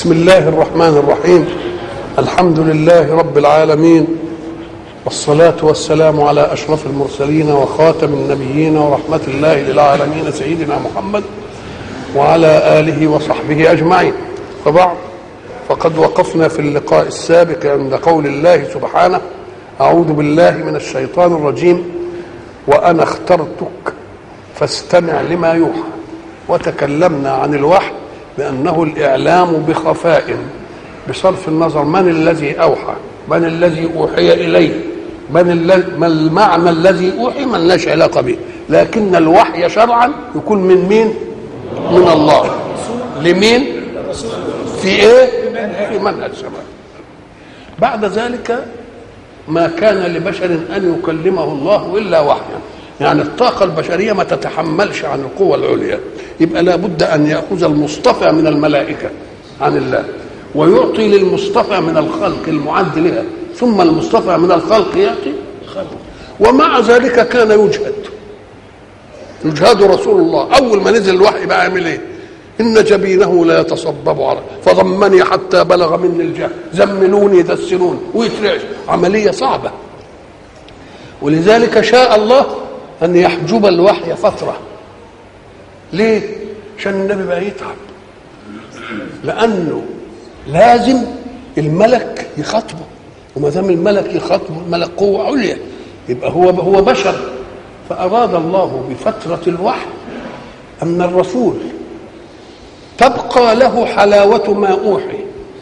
بسم الله الرحمن الرحيم الحمد لله رب العالمين والصلاة والسلام على أشرف المرسلين وخاتم النبيين ورحمة الله للعالمين سيدنا محمد وعلى آله وصحبه أجمعين وبعد فقد وقفنا في اللقاء السابق عند قول الله سبحانه أعوذ بالله من الشيطان الرجيم وأنا اخترتك فاستمع لما يوحى وتكلمنا عن الوحي بأنه الإعلام بخفاء بصرف النظر من الذي أوحى من الذي أوحي إليه من, الذي ما المعنى الذي أوحي من ليش علاقة به لكن الوحي شرعا يكون من مين من الله لمين في ايه في منهج سماء بعد ذلك ما كان لبشر ان يكلمه الله الا وحيا يعني الطاقة البشرية ما تتحملش عن القوة العليا يبقى لابد أن يأخذ المصطفى من الملائكة عن الله ويعطي للمصطفى من الخلق المعد لها ثم المصطفى من الخلق يأتي خلق ومع ذلك كان يجهد يجهد رسول الله أول ما نزل الوحي بقى يعمل إيه إن جبينه لا يتصبب على فضمني حتى بلغ مني الجهل زملوني يدسرون ويترعش عملية صعبة ولذلك شاء الله أن يحجب الوحي فترة ليه؟ عشان النبي بقى يتعب لأنه لازم الملك يخاطبه وما دام الملك يخاطبه الملك قوة عليا يبقى هو هو بشر فأراد الله بفترة الوحي أن الرسول تبقى له حلاوة ما أوحي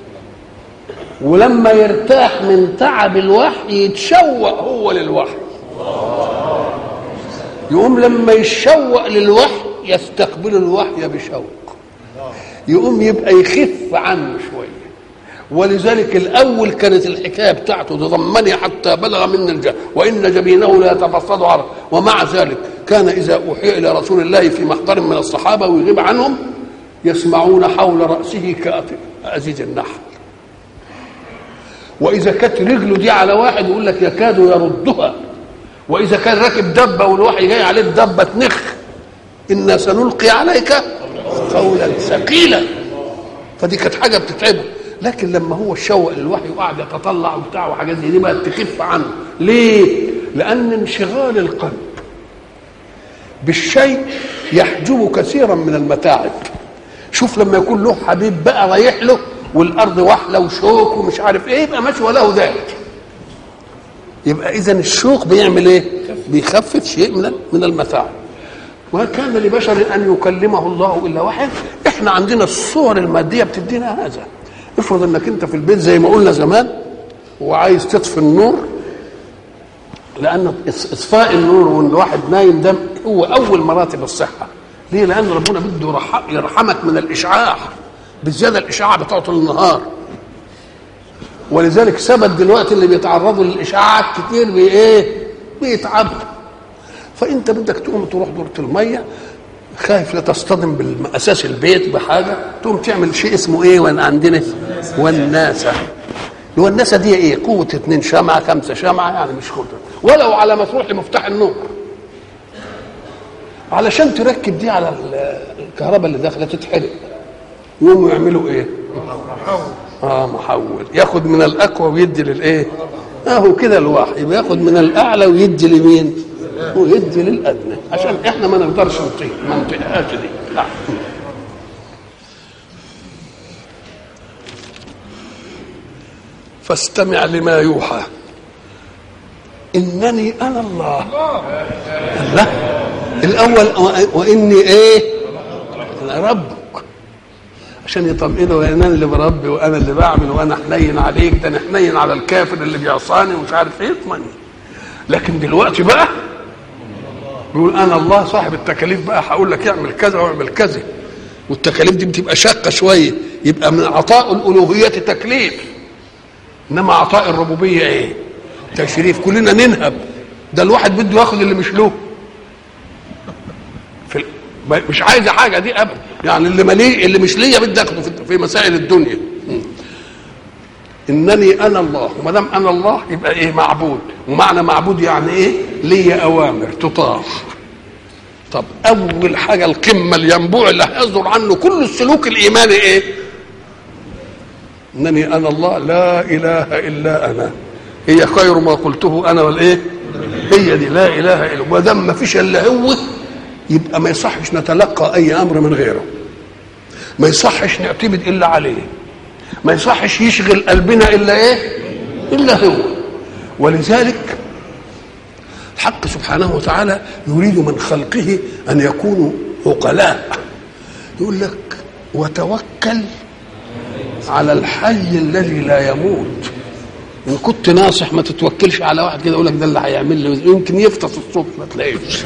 ولما يرتاح من تعب الوحي يتشوق هو للوحي يقوم لما يشوق للوحي يستقبل الوحي بشوق يقوم يبقى يخف عنه شويه ولذلك الاول كانت الحكايه بتاعته تضمني حتى بلغ من الجهل وان جبينه لا يتفصد عرق ومع ذلك كان اذا اوحي الى رسول الله في محضر من الصحابه ويغيب عنهم يسمعون حول راسه كأزيز النحل واذا كانت رجله دي على واحد يقول لك يكاد يردها واذا كان راكب دبه والوحي جاي عليه الدبه تنخ انا سنلقي عليك قولا ثقيلا فدي كانت حاجه بتتعبه لكن لما هو شوق للوحي وقعد يتطلع وبتاع وحاجات زي دي بقت تخف عنه ليه؟ لان انشغال القلب بالشيء يحجب كثيرا من المتاعب شوف لما يكون له حبيب بقى رايح له والارض وحله وشوك ومش عارف ايه يبقى ماشي وله ذلك يبقى اذا الشوق بيعمل ايه بيخفف شيء من من المتاعب وهل كان لبشر ان يكلمه الله الا وحيا احنا عندنا الصور الماديه بتدينا هذا افرض انك انت في البيت زي ما قلنا زمان وعايز تطفي النور لان اطفاء النور والواحد نايم ده هو اول مراتب الصحه ليه لان ربنا بده يرحمك من الاشعاع بالزياده الاشعاع بتاعه طول النهار ولذلك ثبت دلوقتي اللي بيتعرضوا للاشعاعات كتير بايه بيتعبوا فانت بدك تقوم تروح دورة الميه خايف لا تصطدم بالاساس البيت بحاجه تقوم تعمل شيء اسمه ايه وانا عندنا والناسه الوناسه دي ايه قوه اتنين شمعه خمسه شمعه يعني مش قدره ولو على ما تروح لمفتاح النور علشان تركب دي على الكهرباء اللي داخله تتحرق يقوموا يعملوا ايه اه محول ياخد من الاقوى ويدي للايه اهو كده الواحد بياخد من الاعلى ويدي لمين ويدي للادنى عشان احنا ما نقدرش نطيق ما نطيقهاش دي لا. فاستمع لما يوحى انني انا الله الله الاول واني ايه انا ربك عشان يطمئنوا انا اللي بربي وانا اللي بعمل وانا حنين عليك ده انا حنين على الكافر اللي بيعصاني ومش عارف ايه اطمئن لكن دلوقتي بقى بيقول انا الله صاحب التكاليف بقى هقول لك اعمل كذا واعمل كذا والتكاليف دي بتبقى شاقه شويه يبقى من عطاء الالوهيه تكليف انما عطاء الربوبيه ايه تشريف كلنا ننهب ده الواحد بده ياخد اللي مش له في مش عايز حاجه دي ابدا يعني اللي مليه اللي مش ليا بدي اخده في مسائل الدنيا انني انا الله وما دام انا الله يبقى ايه معبود ومعنى معبود يعني ايه ليا اوامر تطاع طب اول حاجه القمه الينبوع اللي هيصدر عنه كل السلوك الايماني ايه انني انا الله لا اله الا انا هي خير ما قلته انا والايه هي دي لا اله الا ما دام ما فيش الا هو يبقى ما يصحش نتلقى اي امر من غيره ما يصحش نعتمد الا عليه ما يصحش يشغل قلبنا الا ايه الا هو ولذلك الحق سبحانه وتعالى يريد من خلقه ان يكونوا عقلاء يقول لك وتوكل على الحي الذي لا يموت ان كنت ناصح ما تتوكلش على واحد كده يقول لك ده اللي هيعمل لي يمكن يفطس الصبح ما تلاقيش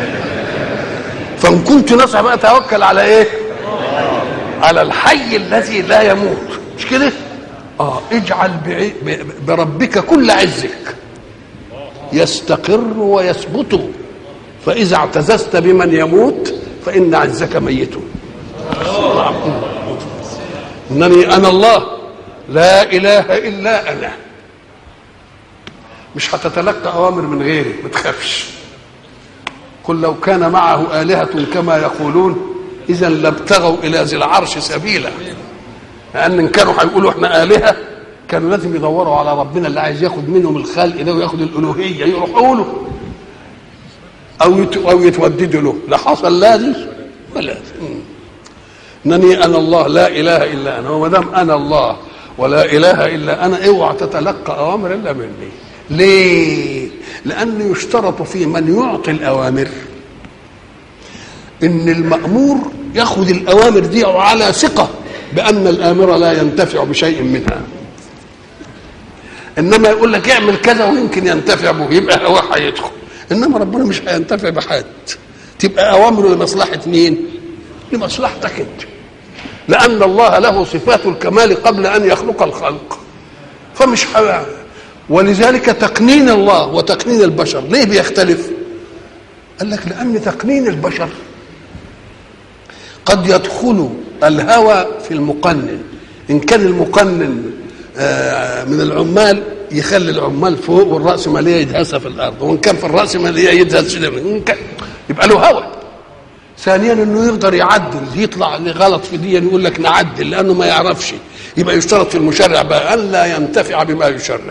فان كنت ناصح بقى توكل على ايه على الحي الذي لا يموت مش كده اه اجعل بعي... ب... بربك كل عزك يستقر ويثبت فاذا اعتززت بمن يموت فان عزك ميت انني انا الله لا اله الا انا مش هتتلقى اوامر من غيري ما تخافش قل لو كان معه الهه كما يقولون اذا لابتغوا الى ذي العرش سبيلا لان ان كانوا هيقولوا احنا الهه كانوا لازم يدوروا على ربنا اللي عايز ياخد منهم الخلق ده وياخد الالوهيه يروحوا له او يت... او يتوددوا له لا حصل لا دي ولا دي. انني انا الله لا اله الا انا وما دام انا الله ولا اله الا انا اوعى تتلقى اوامر الا مني ليه لان يشترط في من يعطي الاوامر ان المامور ياخذ الاوامر دي على ثقه بان الامر لا ينتفع بشيء منها انما يقول لك اعمل كذا ويمكن ينتفع به يبقى هو هيدخل انما ربنا مش هينتفع بحد تبقى اوامره لمصلحه مين لمصلحتك انت لان الله له صفات الكمال قبل ان يخلق الخلق فمش حبا. ولذلك تقنين الله وتقنين البشر ليه بيختلف قال لك لان تقنين البشر قد يدخل الهوى في المقنن ان كان المقنن من العمال يخلي العمال فوق والرأسمالية يدهسها في الأرض وإن كان في الرأسمالية يدهس يبقى له هوى ثانيا انه يقدر يعدل يطلع غلط في دي يقول لك نعدل لانه ما يعرفش يبقى يشترط في المشرع بقى ان لا ينتفع بما يشرع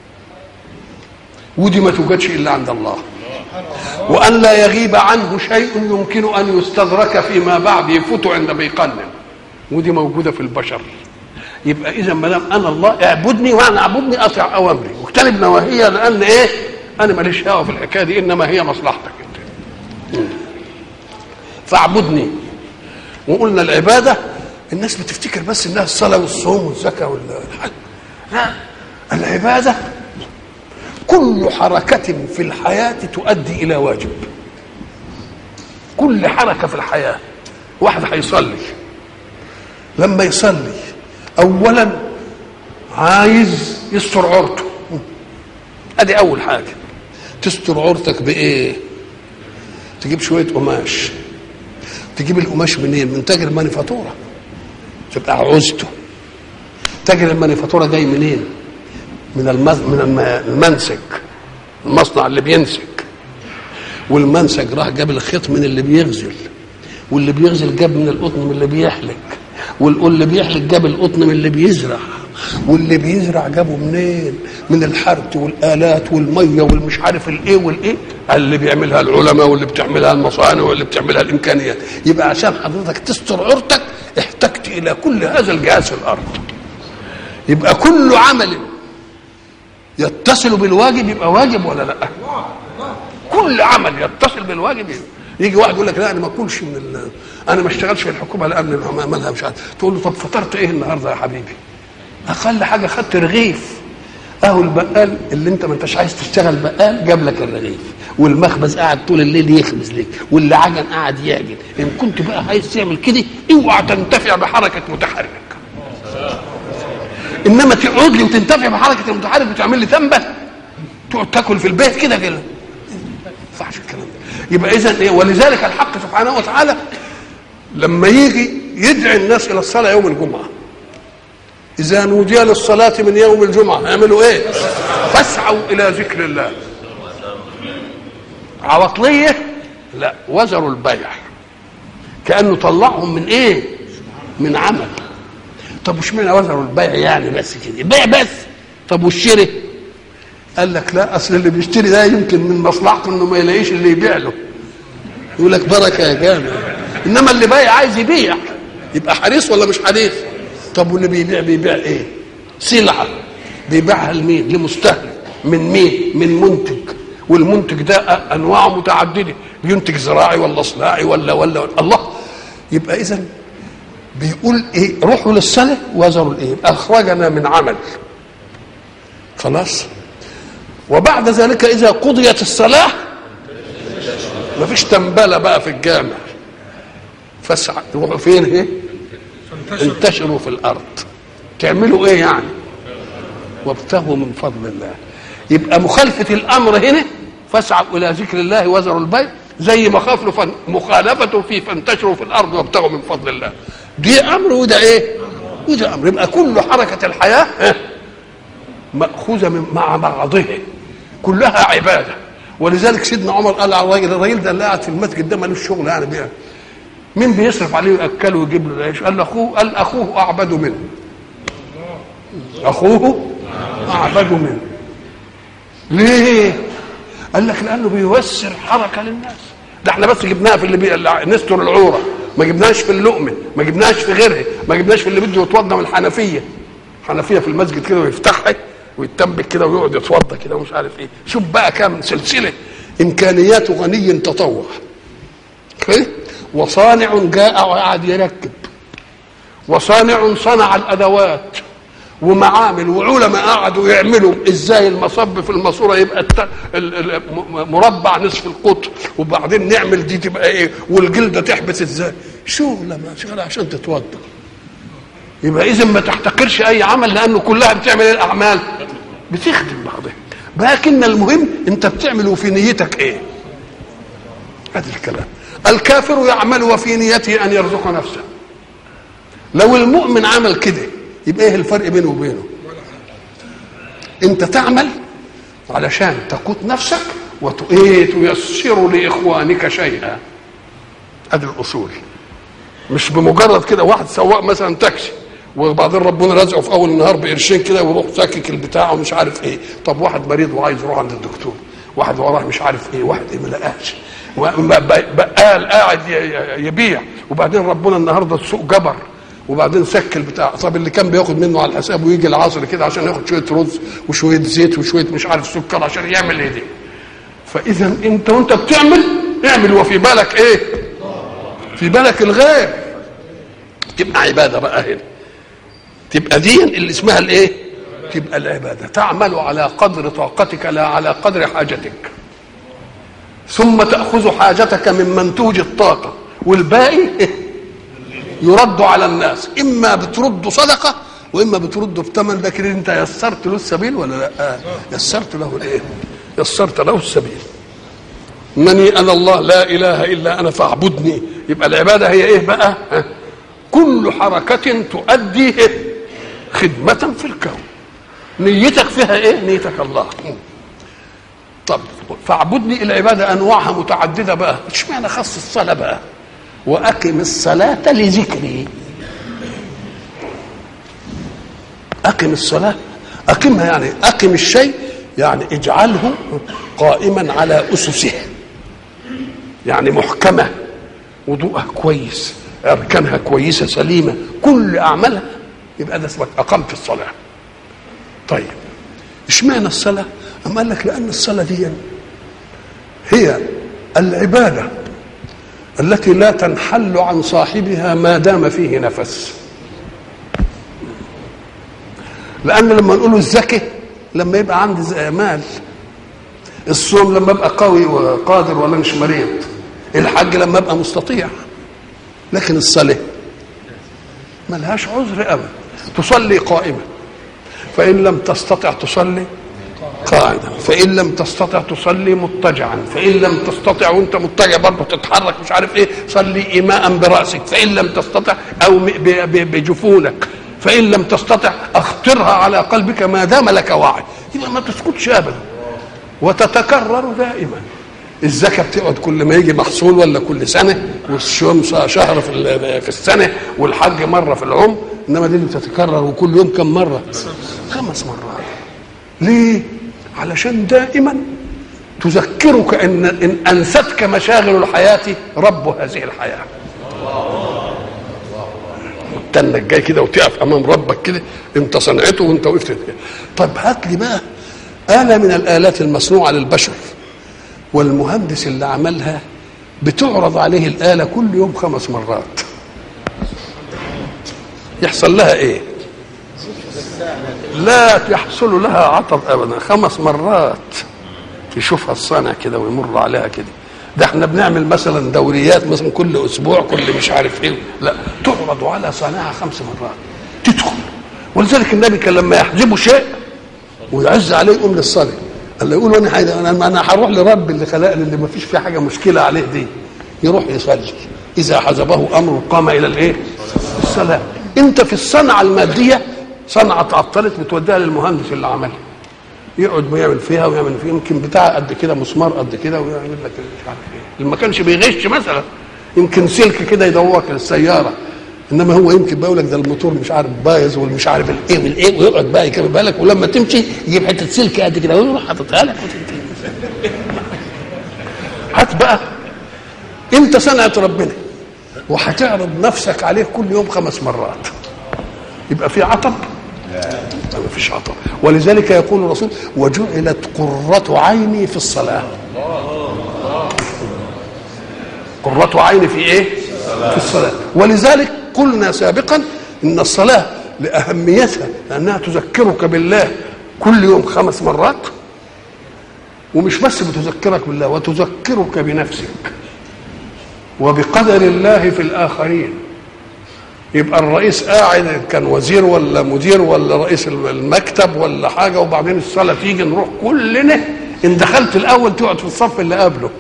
ودي ما توجدش الا عند الله وان لا يغيب عنه شيء يمكن ان يستدرك فيما بعد يفوت عند بيقنن ودي موجوده في البشر يبقى اذا ما دام انا الله اعبدني وانا اعبدني اطيع اوامري واجتنب نواهي لان ايه انا ماليش هوى في الحكايه دي انما هي مصلحتك انت فاعبدني وقلنا العباده الناس بتفتكر بس انها الصلاه والصوم والزكاه والحج لا العباده كل حركة في الحياة تؤدي إلى واجب كل حركة في الحياة واحد هيصلي لما يصلي أولا عايز يستر عورته ادي اول حاجه تستر عورتك بايه تجيب شويه قماش تجيب القماش منين من تاجر المانيفاتوره تبقى عوزته تاجر المانيفاتوره جاي منين من المز... من الم... المنسج المصنع اللي بينسج والمنسج راح جاب الخيط من اللي بيغزل واللي بيغزل جاب من القطن من اللي بيحلق واللي بيحلق جاب القطن من اللي بيزرع واللي بيزرع جابه منين من الحرث والالات والميه والمش عارف الايه والايه اللي بيعملها العلماء واللي بتعملها المصانع واللي بتعملها الامكانيات يبقى عشان حضرتك تستر عورتك احتجت الى كل هذا الجهاز في الارض يبقى كل عمل يتصل بالواجب يبقى واجب ولا لا كل عمل يتصل بالواجب يبقى. يجي واحد يقول لك لا انا ما اكلش من ال... انا ما اشتغلش في الحكومه لان مالها مش عارف تقول له طب فطرت ايه النهارده يا حبيبي اقل حاجه خدت رغيف اهو البقال اللي انت ما انتش عايز تشتغل بقال جاب لك الرغيف والمخبز قاعد طول الليل يخبز لك واللي عجن قاعد يعجن ان كنت بقى عايز تعمل كده اوعى تنتفع بحركه متحرك انما تقعد لي وتنتفع بحركه المتحرك وتعمل لي تنبه تقعد تاكل في البيت كده كده ما ينفعش الكلام ده يبقى اذا ايه ولذلك الحق سبحانه وتعالى لما يجي يدعي الناس الى الصلاه يوم الجمعه اذا نودي للصلاه من يوم الجمعه يعملوا ايه فاسعوا الى ذكر الله عواطليه لا وزروا البيع كانه طلعهم من ايه من عمل طب وش معنى وزروا البيع يعني بس كده البيع بس طب والشراء قال لك لا اصل اللي بيشتري ده يمكن من مصلحته انه ما يلاقيش اللي يبيع له يقول لك بركه يا جامع انما اللي بايع عايز يبيع يبقى حريص ولا مش حريص طب واللي بيبيع بيبيع ايه سلعه بيبيعها لمين لمستهلك من مين من منتج والمنتج ده انواعه متعدده بينتج زراعي ولا صناعي ولا ولا, ولا. الله يبقى اذا بيقول ايه روحوا للصلاه وزروا الايه اخرجنا من عمل خلاص وبعد ذلك اذا قضيت الصلاه ما فيش تنبله بقى في الجامع فاسعى تروحوا فين ايه انتشروا في الارض تعملوا ايه يعني وابتغوا من فضل الله يبقى مخالفه الامر هنا فاسعوا الى ذكر الله وذروا البيع زي مخافله مخالفته في فانتشروا في الارض وابتغوا من فضل الله دي امر وده ايه وده امر يبقى كل حركه الحياه ماخوذه من مع بعضها كلها عباده ولذلك سيدنا عمر قال على الراجل الراجل ده اللي قاعد في المسجد ده ملوش شغل يعني بيها مين بيصرف عليه وياكله ويجيب له العيش قال اخوه قال اخوه اعبد منه اخوه اعبد منه ليه قال لك لانه بيوسر حركه للناس ده احنا بس جبناها في اللي بي... نستر العوره ما جبناش في اللؤمن ما جبناش في غيرها ما جبناش في اللي بده يتوضا من الحنفيه حنفيه في المسجد كده ويفتحها ويتنبك كده ويقعد يتوضا كده ومش عارف ايه شوف بقى كام سلسله امكانيات غني تطوع وصانع جاء وقعد يركب وصانع صنع الادوات ومعامل وعلماء قعدوا يعملوا ازاي المصب في الماسوره يبقى الت... مربع نصف القطر وبعدين نعمل دي تبقى ايه والجلده تحبس ازاي شغله ما شغله عشان تتوضا يبقى اذا ما تحتقرش اي عمل لانه كلها بتعمل ايه الاعمال بتخدم بعضها لكن المهم انت بتعمل وفي نيتك ايه هذا الكلام الكافر يعمل وفي نيته ان يرزق نفسه لو المؤمن عمل كده يبقى ايه الفرق بينه وبينه انت تعمل علشان تقوت نفسك وتيسر لاخوانك شيئا ادي الاصول مش بمجرد كده واحد سواق مثلا تاكسي وبعدين ربنا رزقه في اول النهار بقرشين كده ويروح ساكك البتاع ومش عارف ايه طب واحد مريض وعايز يروح عند الدكتور واحد وراه مش عارف ايه واحد ايه ما لقاش بقال قاعد يبيع وبعدين ربنا النهارده السوق جبر وبعدين سك البتاع طب اللي كان بياخد منه على الحساب ويجي العصر كده عشان ياخد شويه رز وشويه زيت وشويه مش عارف سكر عشان يعمل ايه دي فاذا انت وانت بتعمل اعمل وفي بالك ايه في بالك الغير تبقى عباده بقى هنا تبقى دي اللي اسمها الايه تبقى العباده تعمل على قدر طاقتك لا على قدر حاجتك ثم تاخذ حاجتك من منتوج الطاقه والباقي يرد على الناس اما بترد صدقه واما بترده بثمن لكن انت يسرت له السبيل ولا لا يسرت له الايه يسرت له السبيل انني انا الله لا اله الا انا فاعبدني يبقى العباده هي ايه بقى كل حركه تؤدي خدمه في الكون نيتك فيها ايه نيتك الله طب فاعبدني العباده انواعها متعدده بقى اشمعنى خص الصلاه بقى واقم الصلاه لذكري اقم الصلاه اقمها يعني اقم الشيء يعني اجعله قائما على اسسه يعني محكمه وضوءها كويس اركانها كويسه سليمه كل اعمالها يبقى ده اسمك اقمت الصلاه طيب اشمعنى الصلاه أم قال لك لأن الصلاة دي هي العبادة التي لا تنحل عن صاحبها ما دام فيه نفس لأن لما نقول الزكاة لما يبقى عندي مال الصوم لما ابقى قوي وقادر ولا مش مريض الحج لما ابقى مستطيع لكن الصلاه ملهاش عذر ابدا تصلي قائما فان لم تستطع تصلي قاعدا فان لم تستطع تصلي مضطجعا فان لم تستطع وانت مضطجع برضه تتحرك مش عارف ايه صلي ايماء براسك فان لم تستطع او بجفونك فان لم تستطع اخطرها على قلبك ما دام لك وعي يبقى ما تسكتش ابدا وتتكرر دائما الزكاة بتقعد كل ما يجي محصول ولا كل سنة والصوم شهر في في السنة والحج مرة في العمر انما دي اللي بتتكرر وكل يوم كم مره خمس مرات ليه علشان دائما تذكرك ان ان انستك مشاغل الحياه رب هذه الحياه تنك جاي كده وتقف امام ربك كده انت صنعته وانت وقفت كده طب هات لي بقى آلة من الآلات المصنوعة للبشر والمهندس اللي عملها بتعرض عليه الآلة كل يوم خمس مرات يحصل لها ايه لا يحصل لها عطب ابدا خمس مرات يشوفها الصانع كده ويمر عليها كده ده احنا بنعمل مثلا دوريات مثلا كل اسبوع كل مش عارف ايه لا تعرض على صانعها خمس مرات تدخل ولذلك النبي كان لما يحجبه شيء ويعز عليه يقوم للصلاه قال له يقول انا حي... انا انا هروح لرب اللي خلقني اللي ما فيش فيه حاجه مشكله عليه دي يروح يصلي اذا حزبه امر قام الى الايه؟ الصلاه انت في الصنعه الماديه صنعه اتعطلت بتوديها للمهندس اللي عملها يقعد ويعمل فيها ويعمل فيها يمكن بتاع قد كده مسمار قد كده ويعمل لك مش عارف ايه اللي ما كانش بيغش مثلا يمكن سلك كده يدورك للسياره انما هو يمكن بقول لك ده الموتور مش عارف بايظ والمش عارف الايه والايه ويقعد بقى يكمل بالك ولما تمشي يجيب حته سلك قد كده ويروح حاططها لك هات بقى انت صنعه ربنا وهتعرض نفسك عليه كل يوم خمس مرات يبقى في عطب ما فيش عطب ولذلك يقول الرسول وجعلت قرة عيني في الصلاة قرة عيني في ايه في الصلاة ولذلك قلنا سابقا ان الصلاة لأهميتها لأنها تذكرك بالله كل يوم خمس مرات ومش بس بتذكرك بالله وتذكرك بنفسك وبقدر الله في الآخرين يبقى الرئيس قاعد كان وزير ولا مدير ولا رئيس المكتب ولا حاجة وبعدين الصلاة تيجي نروح كلنا إن دخلت الأول تقعد في الصف اللي قبله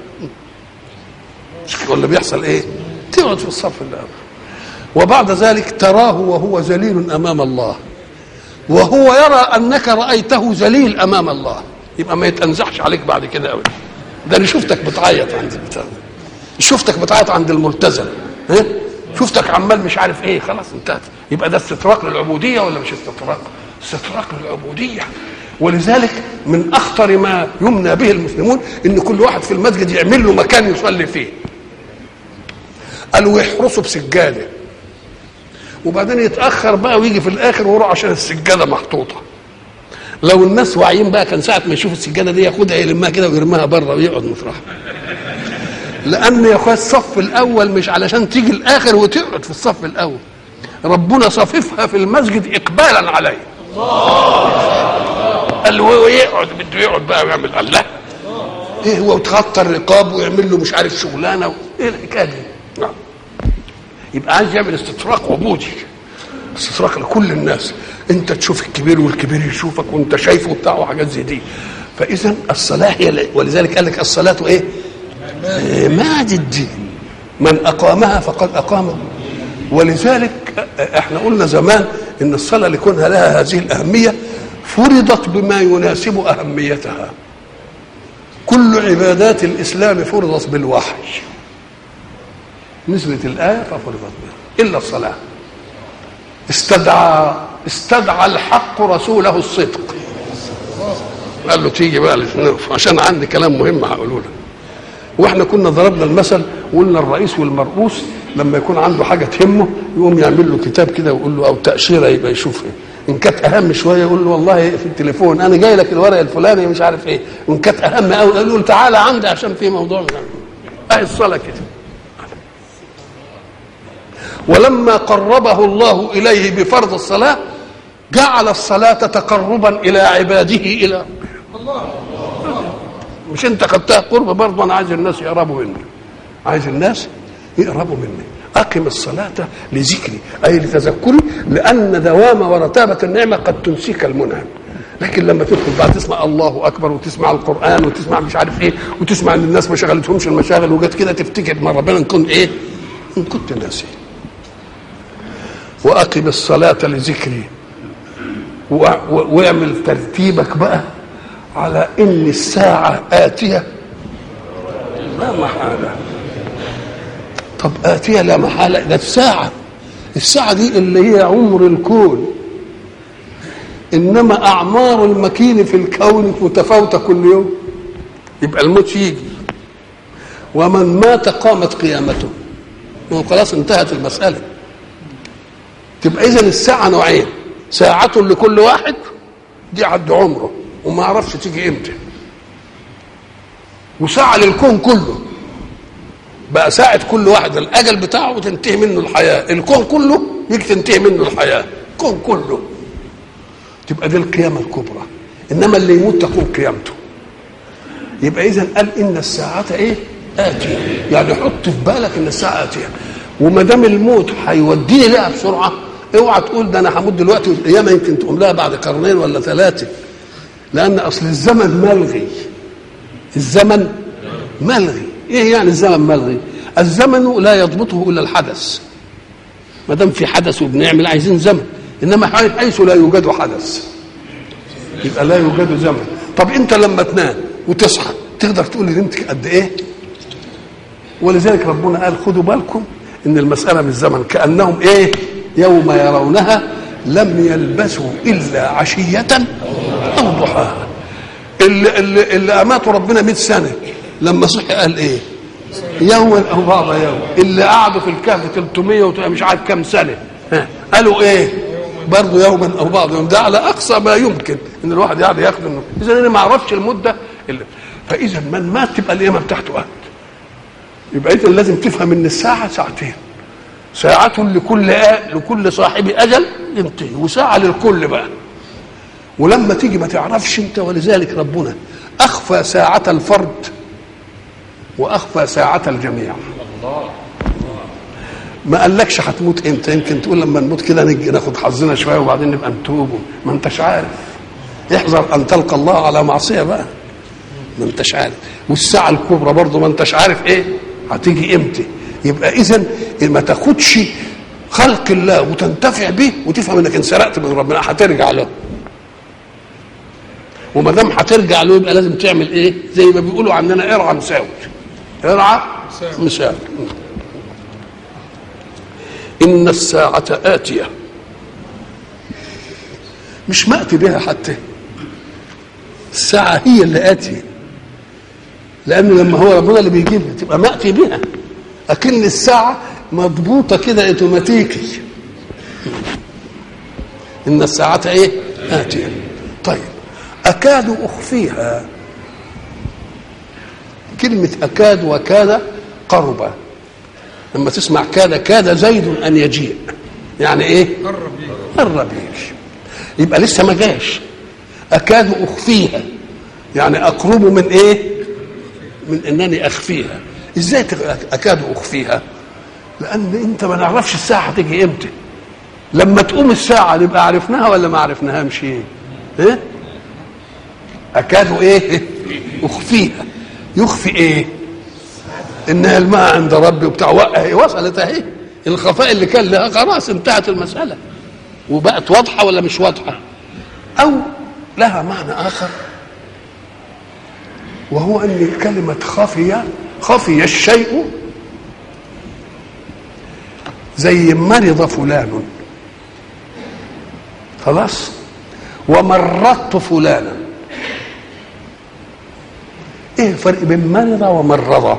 ولا بيحصل إيه؟ تقعد في الصف اللي قبله وبعد ذلك تراه وهو ذليل أمام الله وهو يرى أنك رأيته ذليل أمام الله يبقى ما يتنزحش عليك بعد كده أوي ده أنا شفتك بتعيط عند البتاع شفتك بتعيط عند الملتزم ها؟ شفتك عمال مش عارف ايه خلاص انتهت يبقى ده استطراق للعبوديه ولا مش استطراق؟ استطراق للعبوديه ولذلك من اخطر ما يمنى به المسلمون ان كل واحد في المسجد يعمل له مكان يصلي فيه قالوا يحرسوا بسجاده وبعدين يتاخر بقى ويجي في الاخر ويروح عشان السجاده محطوطه لو الناس واعيين بقى كان ساعه ما يشوف السجاده دي ياخدها يلمها كده ويرميها بره ويقعد مطرحها لان يا اخويا الصف الاول مش علشان تيجي الاخر وتقعد في الصف الاول ربنا صففها في المسجد اقبالا عليه قال له هو يقعد بده يقعد بقى ويعمل الله ايه هو وتغطى الرقاب ويعمل له مش عارف شغلانه و... ايه الحكايه دي نعم. يبقى عايز يعمل استطراق عبودي استطراق لكل الناس انت تشوف الكبير والكبير يشوفك وانت شايفه وبتاع وحاجات زي دي فاذا الصلاه هي ولذلك قال لك الصلاه ايه ماد الدين من اقامها فقد اقام ولذلك احنا قلنا زمان ان الصلاه لكونها لها هذه الاهميه فرضت بما يناسب اهميتها كل عبادات الاسلام فرضت بالوحي نزلت الايه ففرضت بها الا الصلاه استدعى استدعى الحق رسوله الصدق قال له تيجي بقى عشان عندي كلام مهم هقوله لك واحنا كنا ضربنا المثل وقلنا الرئيس والمرؤوس لما يكون عنده حاجه تهمه يقوم يعمل له كتاب كده ويقول له او تاشيره يبقى يشوف ايه ان كانت اهم شويه يقول له والله في التليفون انا جاي لك الورق الفلاني مش عارف ايه وان كانت اهم قوي يقول له تعالى عندي عشان في موضوع اهي الصلاه كده ولما قربه الله اليه بفرض الصلاه جعل الصلاه تقربا الى عباده الى الله مش انت خدتها قرب برضه انا عايز الناس يقربوا مني عايز الناس يقربوا مني اقم الصلاه لذكري اي لتذكري لان دوام ورتابه النعمه قد تنسيك المنعم لكن لما تدخل بعد تسمع الله اكبر وتسمع القران وتسمع مش عارف ايه وتسمع ان الناس ما شغلتهمش المشاغل وجت كده تفتكر ما ربنا ان كنت ايه ان كنت ناسي واقم الصلاه لذكري واعمل ترتيبك بقى على ان الساعه اتيه لا محاله طب اتيه لا محاله ده الساعه الساعة دي اللي هي عمر الكون إنما أعمار المكين في الكون متفاوتة كل يوم يبقى الموت يجي ومن مات قامت قيامته ما هو خلاص انتهت المسألة تبقى إذا الساعة نوعين ساعة لكل واحد دي عد عمره وما عرفش تيجي امتى وساعة للكون كله بقى ساعة كل واحد الأجل بتاعه وتنتهي منه الحياة الكون كله يجي تنتهي منه الحياة الكون كله تبقى دي القيامة الكبرى إنما اللي يموت تكون قيامته يبقى إذا قال إن الساعة إيه؟ آتية يعني حط في بالك إن الساعة آتية وما دام الموت هيوديني لها بسرعة اوعى تقول ده انا هموت دلوقتي والقيامه يمكن تقوم لها بعد قرنين ولا ثلاثه لان اصل الزمن ملغي الزمن ملغي ايه يعني الزمن ملغي الزمن لا يضبطه الا الحدث ما دام في حدث وبنعمل عايزين زمن انما حيث لا يوجد حدث يبقى لا يوجد زمن طب انت لما تنام وتصحى تقدر تقول لي نمت قد ايه ولذلك ربنا قال خدوا بالكم ان المساله مش زمن كانهم ايه يوم يرونها لم يلبسوا الا عشيه او ضحاها اللي, اللي, اللي اماتوا ربنا 100 سنه لما صحي قال ايه يوما او بعض يوم اللي قعدوا في الكهف 300 مش عارف كام سنه ها. قالوا ايه برضه يوما او بعض يوم ده على اقصى ما يمكن ان الواحد يقعد ياخد منه اذا انا ما اعرفش المده اللي فاذا من مات تبقى القيامه بتاعته قد يبقى اذا لازم تفهم ان الساعه ساعتين ساعة لكل آ... لكل صاحب أجل ينتهي وساعة للكل بقى ولما تيجي ما تعرفش انت ولذلك ربنا أخفى ساعة الفرد وأخفى ساعة الجميع ما قالكش هتموت امتى يمكن تقول لما نموت كده نجي ناخد حظنا شويه وبعدين نبقى نتوب ما انتش عارف احذر ان تلقى الله على معصيه بقى ما انتش عارف والساعه الكبرى برضه ما انتش عارف ايه هتيجي امتى يبقى اذا ما تاخدش خلق الله وتنتفع به وتفهم انك انسرقت من ربنا هترجع له وما دام هترجع له يبقى لازم تعمل ايه زي ما بيقولوا عندنا ارعى مساوي ارعى مساوي ان الساعه اتيه مش ماتي بها حتى الساعه هي اللي اتيه لان لما هو ربنا اللي بيجيبها تبقى ماتي بها لكن الساعة مضبوطة كده اوتوماتيكي إن الساعة إيه؟ آتية طيب أكاد أخفيها كلمة أكاد وكاد قربة لما تسمع كاد كاد زيد أن يجيء يعني إيه؟ قرب يجي يبقى لسه ما جاش أكاد أخفيها يعني أقرب من إيه؟ من أنني أخفيها ازاي اكاد اخفيها لان انت ما نعرفش الساعه هتيجي امتى لما تقوم الساعه نبقى عرفناها ولا ما عرفناهاش ايه ايه اكاد ايه اخفيها يخفي ايه انها الماء عند ربي وبتاع وصلت اهي الخفاء اللي كان لها خلاص انتهت المساله وبقت واضحه ولا مش واضحه او لها معنى اخر وهو ان كلمه خفي خفي الشيء زي مرض فلان خلاص ومرضت فلانا ايه الفرق بين مرض ومرض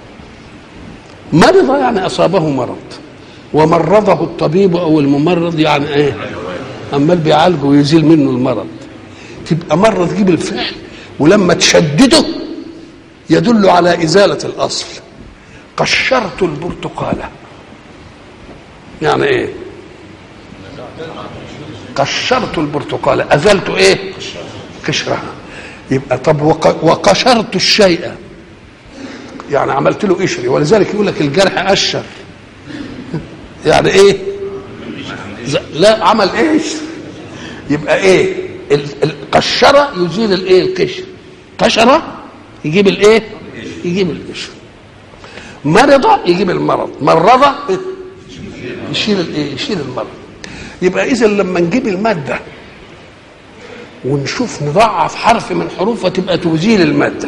مرض يعني اصابه مرض ومرضه الطبيب او الممرض يعني ايه عمال بيعالجه ويزيل منه المرض تبقى مره تجيب الفعل ولما تشدده يدل على إزالة الأصل قشرت البرتقالة يعني إيه قشرت البرتقالة أزلت إيه قشرها يبقى طب وقشرت الشيء يعني عملت له قشري ولذلك يقول لك الجرح قشر يعني ايه لا عمل ايش يبقى ايه القشره يزيل الايه القشر قشره يجيب الايه يجيب القشر مرض يجيب المرض مرض يشيل الايه يشيل المرض يبقى اذا لما نجيب الماده ونشوف نضعف حرف من حروفها تبقى تزيل الماده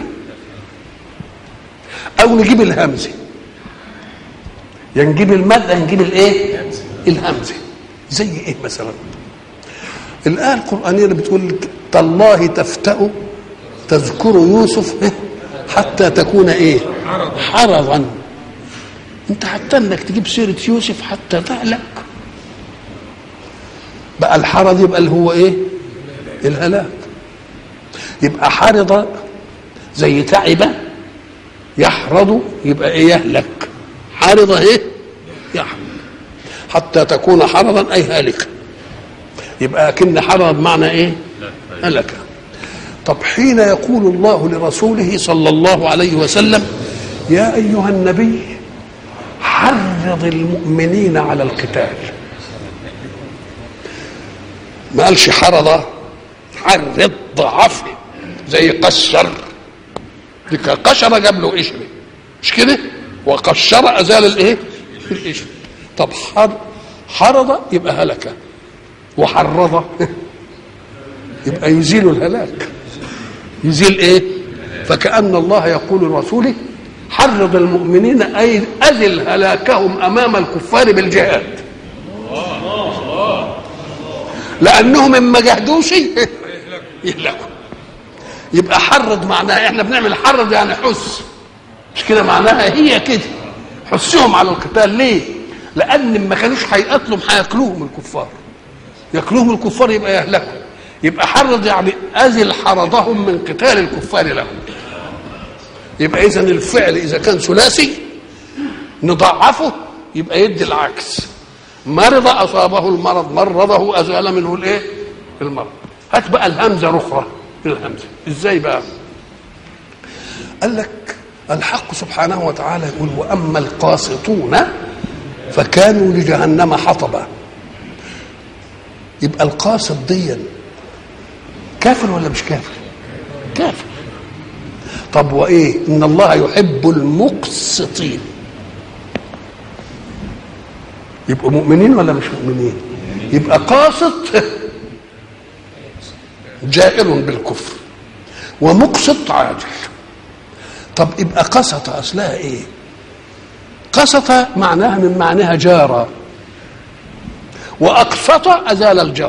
او نجيب الهمزه يا نجيب الماده نجيب الايه الهمزه زي ايه مثلا الايه القرانيه اللي بتقول تالله تفتأ تذكر يوسف حتى تكون ايه حرضا انت حتى انك تجيب سيره يوسف حتى تهلك بقى الحرض يبقى اللي هو ايه الهلاك يبقى حرض زي تعب يحرض يبقى ايه يهلك حرض ايه يحرض حتى تكون حرضا اي هالكا يبقى كن حرض معنى ايه هلك طب حين يقول الله لرسوله صلى الله عليه وسلم يا ايها النبي حرض المؤمنين على القتال ما قالش حرض حرض ضعف زي قشر دي قشر جاب له قشر مش كده وقشر ازال الايه القشر طب حرض يبقى هلك وحرض يبقى يزيل الهلاك يزيل ايه فكأن الله يقول لرسوله حرض المؤمنين اي اذل هلاكهم امام الكفار بالجهاد لانهم ان ما جاهدوش يهلكوا يبقى حرض معناها احنا بنعمل حرض يعني حس مش كده معناها هي كده حسهم على القتال ليه لان ما كانوش هيقتلوا هياكلوهم الكفار ياكلوهم الكفار يبقى يهلكوا يبقى حرض يعني أزل حرضهم من قتال الكفار لهم يبقى إذا الفعل إذا كان ثلاثي نضعفه يبقى يدي العكس مرض أصابه المرض مرضه أزال منه الإيه؟ المرض هات بقى الهمزة أخرى الهمزة إزاي بقى؟ قال لك الحق سبحانه وتعالى يقول وأما القاسطون فكانوا لجهنم حطبا يبقى القاسط ديًا كافر ولا مش كافر كافر طب وايه ان الله يحب المقسطين يبقوا مؤمنين ولا مش مؤمنين يبقى قاسط جائر بالكفر ومقسط عاجل طب يبقى قسط اصلها ايه قسط معناها من معناها جار واقسط ازال الجور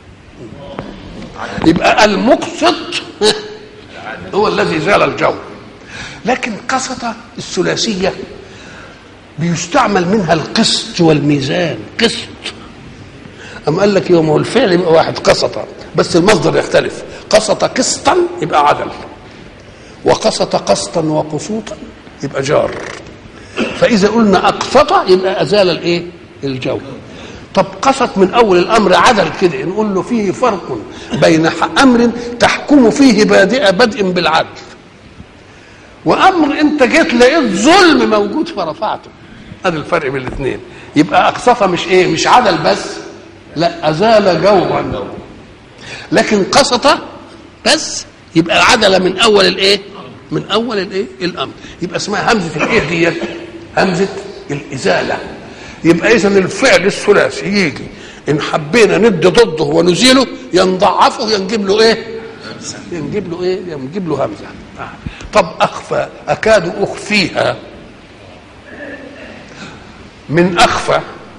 يبقى المقسط هو الذي زال الجو لكن قسط الثلاثية بيستعمل منها القسط والميزان قسط أم قال لك يوم الفعل يبقى واحد قسط بس المصدر يختلف قسط قسطا يبقى عدل وقسط قسطا وقسوطا يبقى جار فإذا قلنا أقسط يبقى أزال الإيه؟ الجو طب قسط من اول الامر عدل كده نقول له فيه فرق بين امر تحكم فيه بادئ بدء بالعدل وامر انت جيت لقيت ظلم موجود فرفعته هذا الفرق بين الاثنين يبقى اقسط مش ايه مش عدل بس لا ازال جورا لكن قسط بس يبقى عدل من اول الايه من اول الايه الامر يبقى اسمها همزه الايه دي همزه الازاله يبقى اذا الفعل الثلاثي يجي ان حبينا ندي ضده ونزيله ينضعفه ينجيب له ايه ينجيب له ايه ينجيب له همزه طب اخفى اكاد اخفيها من اخفى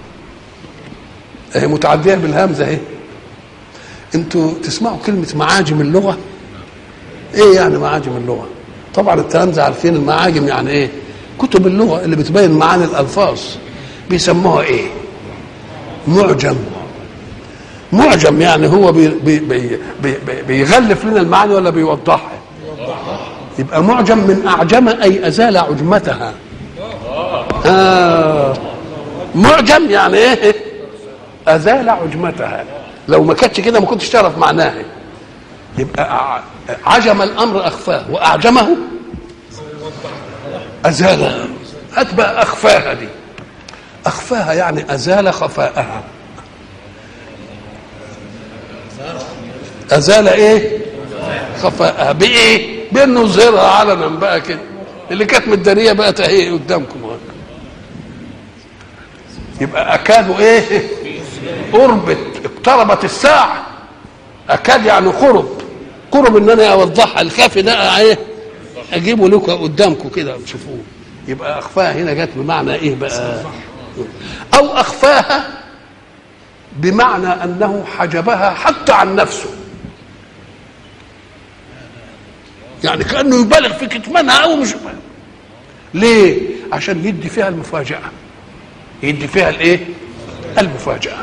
اهي متعديه بالهمزه اهي انتوا تسمعوا كلمه معاجم اللغه ايه يعني معاجم اللغه طبعا التلامذه عارفين المعاجم يعني ايه كتب اللغه اللي بتبين معاني الالفاظ بيسموها ايه معجم معجم يعني هو بي بي بي بي بيغلف لنا المعاني ولا بيوضحها يبقى معجم من اعجم اي ازال عجمتها آه معجم يعني ايه ازال عجمتها لو ما كانتش كده ما كنتش تعرف معناها يبقى عجم الامر اخفاه واعجمه ازاله هات بقى اخفاها دي اخفاها يعني ازال خفاءها ازال ايه خفاءها بايه بانه يظهرها علنا بقى كده اللي كانت متداريه بقت اهي قدامكم يبقى اكادوا ايه قربت اقتربت الساعه اكاد يعني قرب قرب ان انا اوضحها الكافي ده ايه اجيبه لكم قدامكم كده تشوفوه يبقى اخفاها هنا جت بمعنى ايه بقى او اخفاها بمعنى انه حجبها حتى عن نفسه يعني كانه يبالغ في كتمانها او مش يبالغ. ليه عشان يدي فيها المفاجاه يدي فيها الايه المفاجاه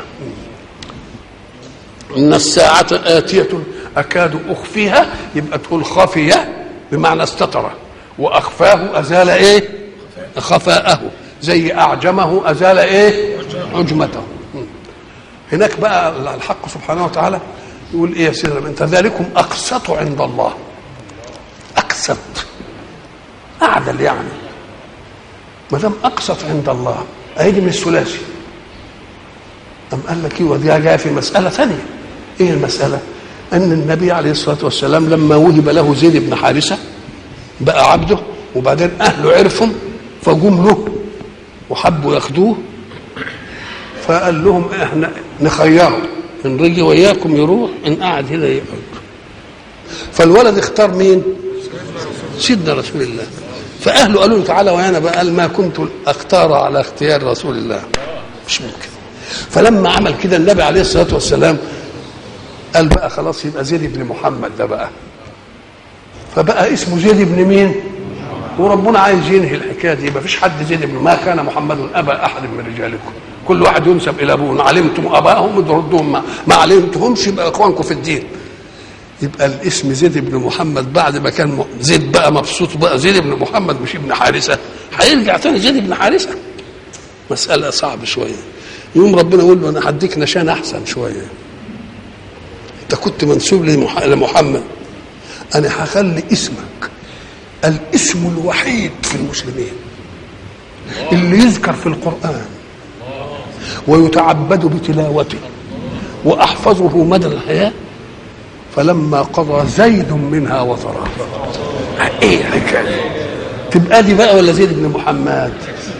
ان الساعه اتيه اكاد اخفيها يبقى تقول خفيه بمعنى استتر واخفاه ازال ايه خفاءه زي اعجمه ازال ايه عجمته هناك بقى الحق سبحانه وتعالى يقول ايه يا سيدنا انت ذلكم اقسط عند الله اقسط اعدل يعني ما دام اقسط عند الله اهي من الثلاثي أم قال لك ايه ودي جايه في مساله ثانيه ايه المساله؟ ان النبي عليه الصلاه والسلام لما وهب له زيد بن حارثه بقى عبده وبعدين اهله عرفوا فجم له وحبوا ياخدوه فقال لهم احنا نخيره ان رجي وياكم يروح ان قعد هنا يقعد فالولد اختار مين؟ سيدنا رسول الله فاهله قالوا له تعالى وانا بقى قال ما كنت اختار على اختيار رسول الله مش ممكن فلما عمل كده النبي عليه الصلاه والسلام قال بقى خلاص يبقى زيد بن محمد ده بقى فبقى اسمه زيد بن مين وربنا عايز ينهي الحكايه دي ما فيش حد زيد بن ما كان محمد ابا احد من رجالكم كل واحد ينسب الى ابوه إن علمتم اباهم ردوهم ما, ما علمتهمش يبقى اخوانكم في الدين يبقى الاسم زيد بن محمد بعد ما كان زيد بقى مبسوط بقى زيد بن محمد مش ابن حارثه هيرجع تاني زيد بن حارثه مساله صعبه شويه يوم ربنا يقول له انا هديك نشان احسن شويه انت كنت منسوب لمح- لمحمد انا هخلي اسمك الاسم الوحيد في المسلمين اللي يذكر في القران ويتعبد بتلاوته واحفظه مدى الحياه فلما قضى زيد منها وطرا ايه الحكايه تبقى دي بقى ولا زيد بن محمد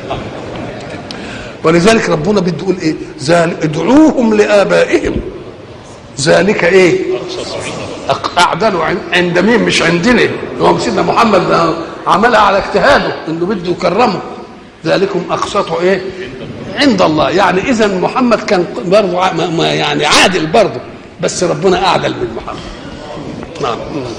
ولذلك ربنا بده يقول ايه ذلك ادعوهم لابائهم ذلك ايه أق- اعدلوا عن- عند مين مش عندنا هو سيدنا محمد ده عملها على اجتهاده انه بده يكرمه ذلكم اقسطوا ايه عند الله يعني اذا محمد كان برضه ع- ما- ما يعني عادل برضه بس ربنا اعدل من محمد نعم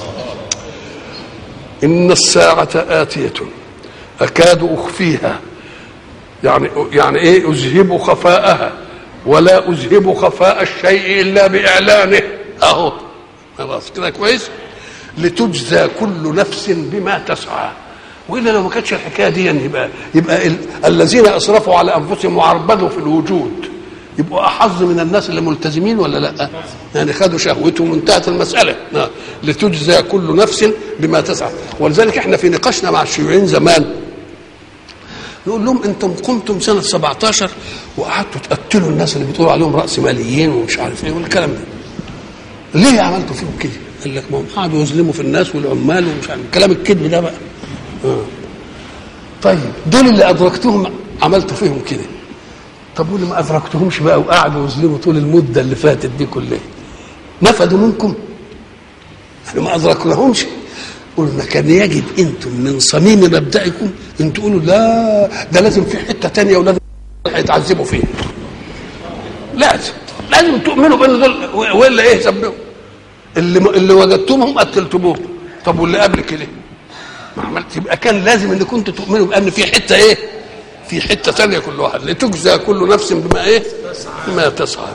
ان الساعه اتيه اكاد اخفيها يعني يعني ايه اذهب خفاءها ولا اذهب خفاء الشيء الا باعلانه اهو خلاص كده كويس لتجزى كل نفس بما تسعى والا لو ما كانتش الحكايه دي يعني يبقى يبقى ال- الذين اسرفوا على انفسهم وعربدوا في الوجود يبقوا احظ من الناس اللي ملتزمين ولا لا؟ يعني خدوا شهوتهم وانتهت المساله نعم. لتجزى كل نفس بما تسعى ولذلك احنا في نقاشنا مع الشيوعيين زمان نقول لهم انتم قمتم سنه 17 وقعدتوا تقتلوا الناس اللي بتقولوا عليهم راس ماليين ومش عارف ايه والكلام ده ليه عملتوا فيهم كده؟ قال لك ما هم قعدوا يظلموا في الناس والعمال ومش عارف كلام الكذب ده بقى آه. طيب دول اللي ادركتهم عملتوا فيهم كده طب واللي ما ادركتهمش بقى وقعدوا يظلموا طول المده اللي فاتت دي كلها نفدوا منكم احنا ما ادركناهمش قلنا كان يجب انتم من صميم مبدئكم ان تقولوا لا ده لازم في حته تانية ولازم هيتعذبوا فيها لازم لازم تؤمنوا بان دول والا ايه سببوا اللي اللي وجدتمهم قتلتموهم طب واللي قبل كده ما عملت يبقى كان لازم ان كنتوا تؤمنوا بان في حته ايه في حته ثانيه كل واحد لتجزى كل نفس بما ايه بما تسعى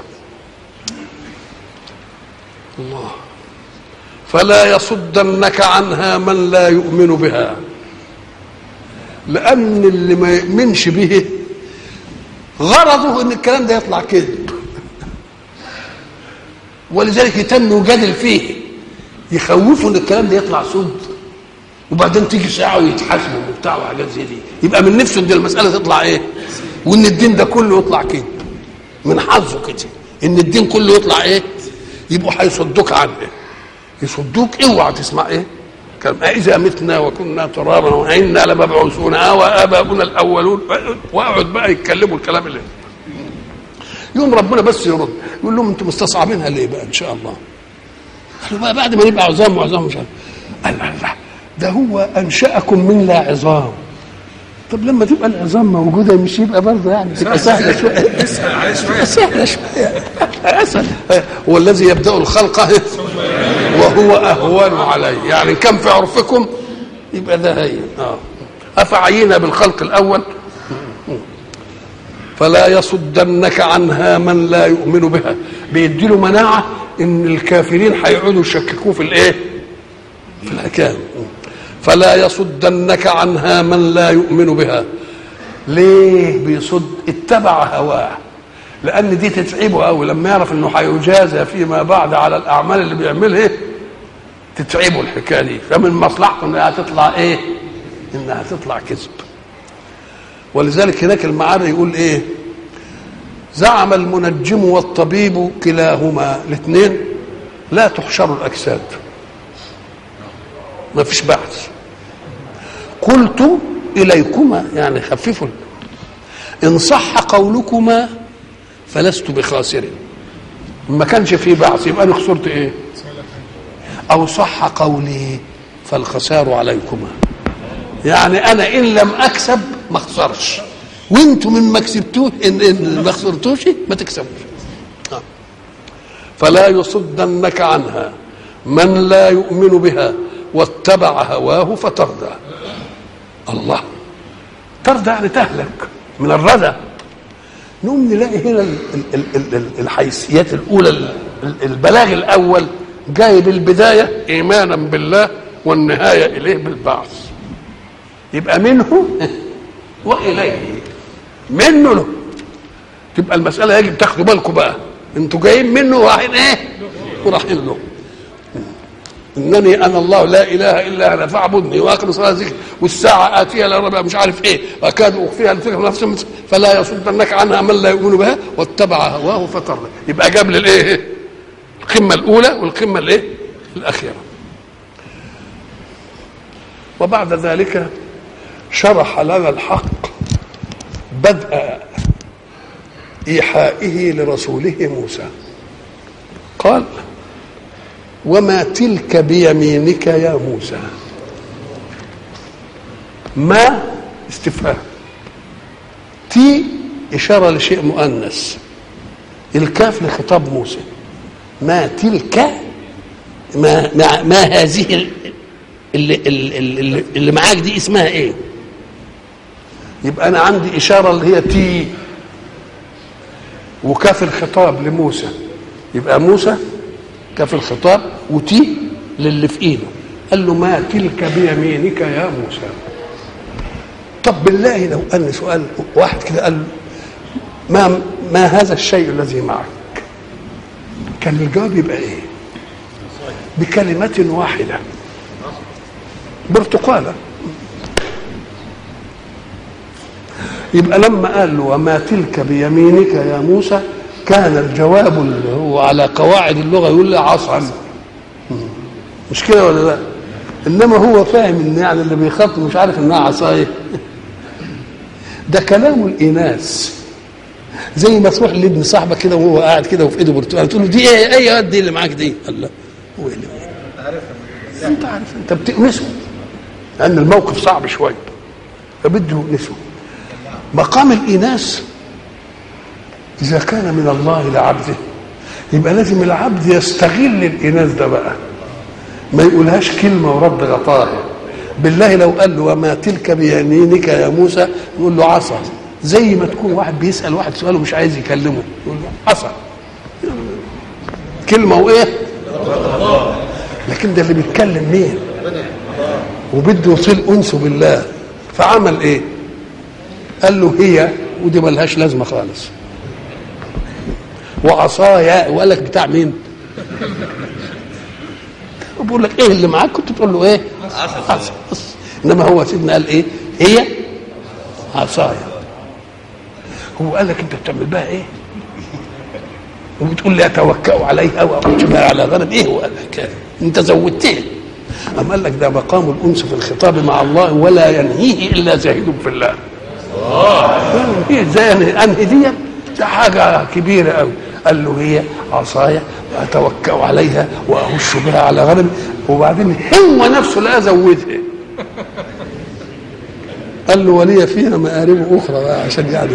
الله فلا يصدنك عنها من لا يؤمن بها لان اللي ما يؤمنش به غرضه ان الكلام ده يطلع كذب ولذلك يتم يجادل فيه يخوفوا ان الكلام ده يطلع سود وبعدين تيجي ساعه ويتحاسبوا وبتاع وحاجات زي دي يبقى من نفسه ان المساله تطلع ايه وان الدين ده كله يطلع كده من حظه كده ان الدين كله يطلع ايه يبقوا هيصدوك عنه يصدوك اوعى تسمع ايه كلام اذا متنا وكنا ترابا وانا لمبعوثون او اباؤنا الاولون واقعد بقى يتكلموا الكلام اللي يوم ربنا بس يرد يقول لهم انتم مستصعبينها ليه بقى ان شاء الله قالوا بقى بعد ما نبقى عظام وعظام مش عارف قال الله ده هو انشاكم من لا عظام طب لما تبقى العظام موجوده مش يبقى برضه يعني تبقى سهله شويه اسهل عليه شويه سهله شويه اسهل هو الذي يبدا الخلق وهو اهون عليه يعني كم في عرفكم يبقى ده هي اه افعينا بالخلق الاول فلا يصدنك عنها من لا يؤمن بها بيدي له مناعه ان الكافرين هيقعدوا يشككوه في الايه في الحكايه فلا يصدنك عنها من لا يؤمن بها ليه بيصد اتبع هواه لان دي تتعبه قوي لما يعرف انه هيجازى فيما بعد على الاعمال اللي بيعملها تتعبه الحكايه دي فمن مصلحته انها تطلع ايه انها تطلع كذب ولذلك هناك المعري يقول ايه زعم المنجم والطبيب كلاهما الاثنين لا تحشر الاجساد ما فيش بعث قلت اليكما يعني خففوا ان صح قولكما فلست بخاسر ما كانش في بعث يبقى انا خسرت ايه او صح قولي فالخسار عليكما يعني انا ان لم اكسب ما اخسرش وانتم من ما كسبتوش ان, إن ما خسرتوش ما تكسبوش آه. فلا يصدنك عنها من لا يؤمن بها واتبع هواه فتردى الله تردى يعني تهلك من الردى نقوم نلاقي هنا ال- ال- ال- ال- الحيثيات الاولى ال- ال- البلاغ الاول جاي بالبدايه ايمانا بالله والنهايه اليه بالبعث يبقى منه واليه منه له تبقى المساله يجب تاخدوا بالكم بقى انتوا جايين منه ورايحين ايه ورايحين له انني انا الله لا اله الا انا فاعبدني واقم صلاه ذكر والساعه اتيها لا ربع مش عارف ايه واكاد اخفيها الفكره نفس فلا يصدنك عنها من لا يؤمن بها واتبع هواه فتردى يبقى جاب للايه القمه الاولى والقمه الايه الاخيره وبعد ذلك شرح لنا الحق بدء ايحائه لرسوله موسى قال وما تلك بيمينك يا موسى ما استفهام تي إشارة لشيء مؤنث الكاف لخطاب موسى ما تلك ما ما, ما هذه ال- اللي, اللي, اللي معاك دي اسمها ايه يبقى انا عندي اشاره اللي هي تي وكاف الخطاب لموسى يبقى موسى كاف الخطاب وتي للي في ايده قال له ما تلك بيمينك يا موسى طب بالله لو ان سؤال واحد كده قال له ما ما هذا الشيء الذي معك كان الجواب يبقى ايه بكلمة واحدة برتقالة يبقى لما قال له وما تلك بيمينك يا موسى كان الجواب اللي هو على قواعد اللغة يقول لي عصا مش كده ولا لا انما هو فاهم ان يعني اللي بيخاطب مش عارف انها عصايه ده كلام الاناث زي ما تروح لابن صاحبك كده وهو قاعد كده وفي ايده برتقال تقول له دي ايه اي يد دي اللي معاك دي قال لا هو اللي انت عارف انت بتأنسه لان الموقف صعب شويه فبده يؤنسه مقام الاناث اذا كان من الله لعبده يبقى لازم العبد يستغل الاناث ده بقى ما يقولهاش كلمه ورد غطاها بالله لو قال له وما تلك بيمينك يا موسى يقول له عصا زي ما تكون واحد بيسال واحد سؤال ومش عايز يكلمه يقول له عصا كلمه وايه لكن ده اللي بيتكلم مين وبده يصيل انسه بالله فعمل ايه قال له هي ودي ملهاش لازمه خالص وعصايا وقال لك بتاع مين بقول لك ايه اللي معاك كنت تقول له ايه عصا بس. انما هو سيدنا قال ايه هي عصايا هو قال لك انت بتعمل بها ايه وبتقول لي اتوكا عليها واخش بها على غنم ايه هو الحكايه انت زودتها أم قال لك ده مقام الانس في الخطاب مع الله ولا ينهيه الا زاهد في الله هي ازاي انهي دي ده حاجه كبيره قوي قال له هي عصايا اتوكا عليها واهش بها على غنم وبعدين هو نفسه لا زودها قال له ولي فيها مآرب أخرى بقى عشان يعني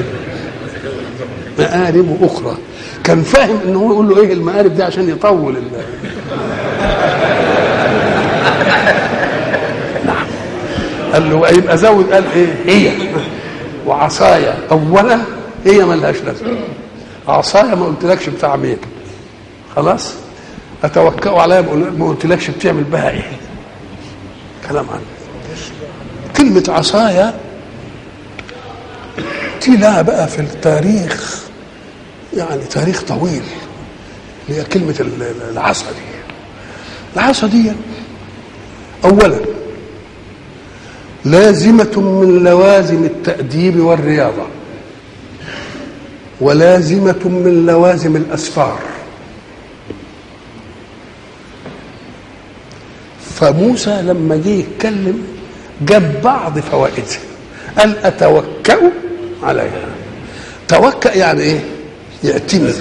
مآرب أخرى كان فاهم إن هو يقول له إيه المآرب دي عشان يطول ال... نعم قال له يبقى زود قال إيه هي وعصايا أولا هي ملهاش لازمة عصايا ما قلتلكش بتاع مين خلاص اتوكأوا عليها ما قلتلكش بتعمل بها ايه كلام عنه كلمة عصايا دي لها بقى في التاريخ يعني تاريخ طويل اللي هي كلمة العصا دي العصا دي أولا لازمة من لوازم التأديب والرياضة ولازمة من لوازم الأسفار فموسى لما جه يتكلم جاب بعض فوائدها قال أتوكأ عليها توكأ يعني إيه؟ يعتمد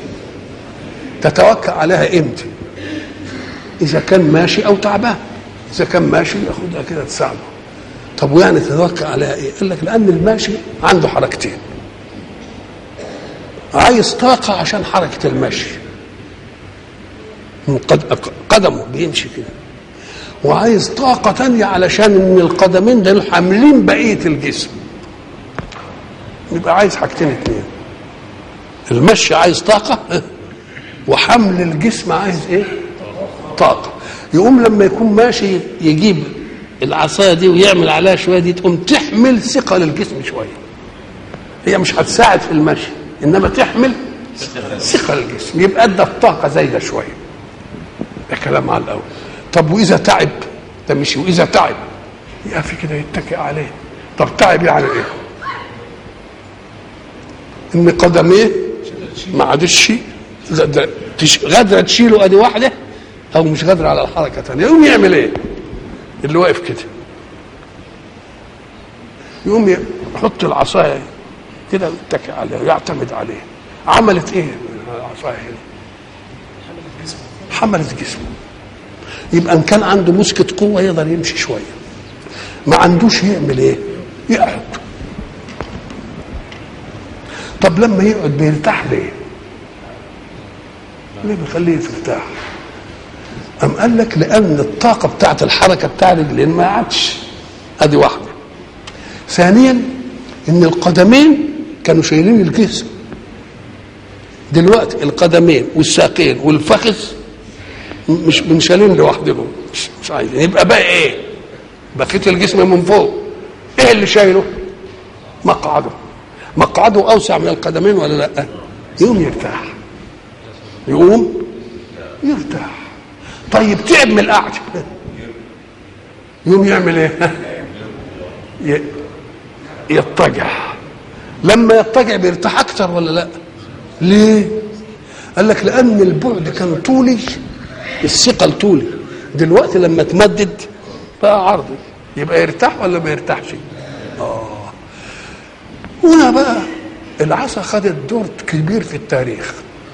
تتوكأ عليها إمتى؟ إذا كان ماشي أو تعبان إذا كان ماشي ياخدها كده تساعده طب ويعني تتوكأ عليها إيه؟ قال لك لأن الماشي عنده حركتين عايز طاقة عشان حركة المشي من قدمه بيمشي كده وعايز طاقة تانية علشان ان القدمين دول حاملين بقية الجسم يبقى عايز حاجتين اتنين المشي عايز طاقة وحمل الجسم عايز ايه طاقة يقوم لما يكون ماشي يجيب العصاية دي ويعمل عليها شوية دي تقوم تحمل ثقة للجسم شوية هي مش هتساعد في المشي انما تحمل ثقة للجسم يبقى ادى الطاقة زايدة شوية ده كلام على الاول طب واذا تعب ده مشي واذا تعب يقف كده يتكئ عليه طب تعب يعني ايه ان قدميه ما عادش غادره تشيله ادي واحده او مش قادره على الحركه ثانيه يقوم يعمل ايه اللي واقف كده يقوم يحط العصايه كده يتكئ عليها يعتمد عليه عملت ايه العصايه هنا حملت جسمه يبقى ان كان عنده مسكة قوة يقدر يمشي شوية ما عندوش يعمل ايه يقعد طب لما يقعد بيرتاح ليه ليه بيخليه يرتاح أم قال لك لأن الطاقة بتاعت الحركة بتاع رجلين ما عادش أدي واحدة ثانيا إن القدمين كانوا شايلين الجسم دلوقتي القدمين والساقين والفخذ مش منشالين لوحدهم مش, مش عايزين يبقى بقى ايه بقيه الجسم من فوق ايه اللي شايله مقعده مقعده اوسع من القدمين ولا لا يقوم يرتاح يقوم يرتاح طيب تعب من القعده يقوم يعمل ايه يضطجع لما يضطجع بيرتاح اكتر ولا لا ليه قال لك لان البعد كان طولي الثقل طولي دلوقتي لما تمدد بقى عرضي يبقى يرتاح ولا ما يرتاحش اه هنا بقى العصا خدت دور كبير في التاريخ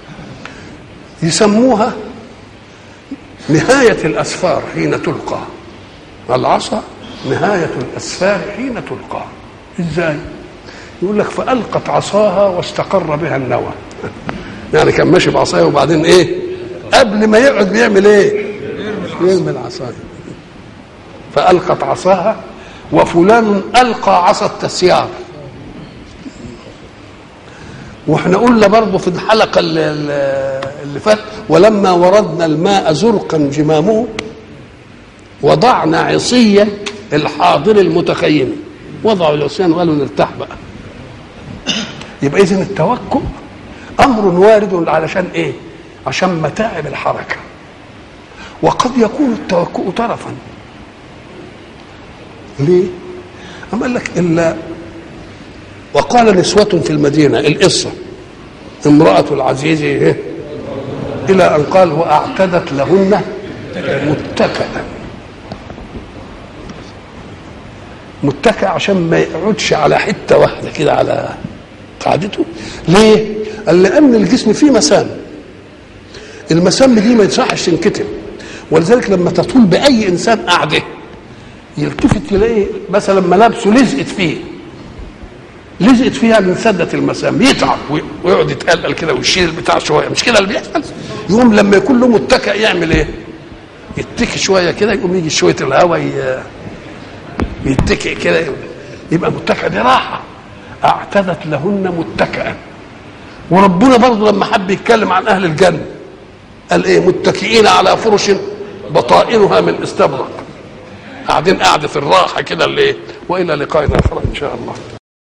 يسموها نهاية الأسفار حين تلقى العصا نهاية الأسفار حين تلقى ازاي يقول لك فألقت عصاها واستقر بها النوى يعني كان ماشي بعصايه وبعدين ايه قبل ما يقعد بيعمل ايه يرمي العصايه فألقت عصاها وفلان ألقى عصا التسيار واحنا قلنا برضه في الحلقة اللي, اللي فات ولما وردنا الماء زرقا جمامه وضعنا عصيا الحاضر المتخيم وضعوا العصيان وقالوا نرتاح بقى يبقى اذا التوكل امر وارد علشان ايه عشان متاعب الحركه وقد يكون التوكل طرفا ليه أم قال لك إلا وقال نسوة في المدينة القصة امرأة العزيز إيه؟ إلى أن قال وأعتدت لهن متكئا متكئ عشان ما يقعدش على حتة واحدة كده على قعدته ليه؟ قال لأن الجسم فيه مسام المسام دي ما يصحش تنكتم ولذلك لما تطول بأي إنسان قعده يلتفت يلاقي مثلا ملابسه لزقت فيه لزقت فيها من سدة المسام يتعب ويقعد يتقلقل كده ويشيل البتاع شويه مش كده اللي بيحصل يقوم لما يكون له متكئ يعمل ايه؟ يتكي شويه كده يقوم يجي شويه الهواء يتكئ كده يبقى متكئ دي راحه اعتدت لهن متكئا وربنا برضه لما حب يتكلم عن اهل الجنه قال ايه متكئين على فرش بطائنها من استبرق قاعدين قعده الراحه كده اللي ايه والى لقائنا اخر ان شاء الله